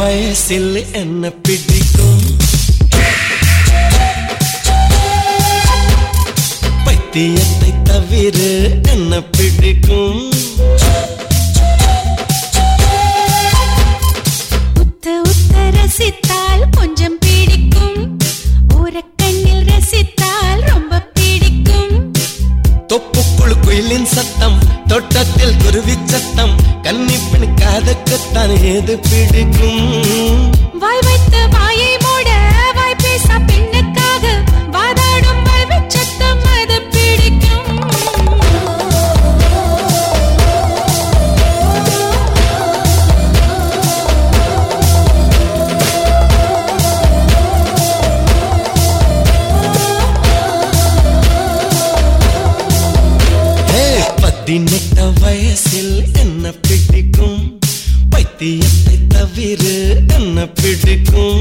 வயசில் என்ன பிடிக்கும் பைத்தியத்தை தவிர என்ன பிடிக்கும் உத்த உத்த ரசித்தால் கொஞ்சம் பிடிக்கும் ஓரக்கண்ணில் ரசித்தால் ரொம்ப பிடிக்கும் தொப்புக்குள் குயிலின் சத்தம் தோட்டத்தில் குருவி சத்தம் கன்னிப்பின் காதக்கத்தான் ஏது பிடிக்கும் வாய் வைத்து வாயை மூட வாய் பேச பெண்ணுக்காக வாதாடும் வாழ்வுச் சத்தம் அது பிடிக்கும் ஏ, பதினெட்டு வயசில் என்ன பிடிக்கும் பைத்தியத்தை தவிர என்ன பிடிக்கும்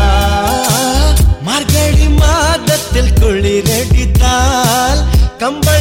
மார்கழி மாதத்தில் குளிரடித்தால் கம்பள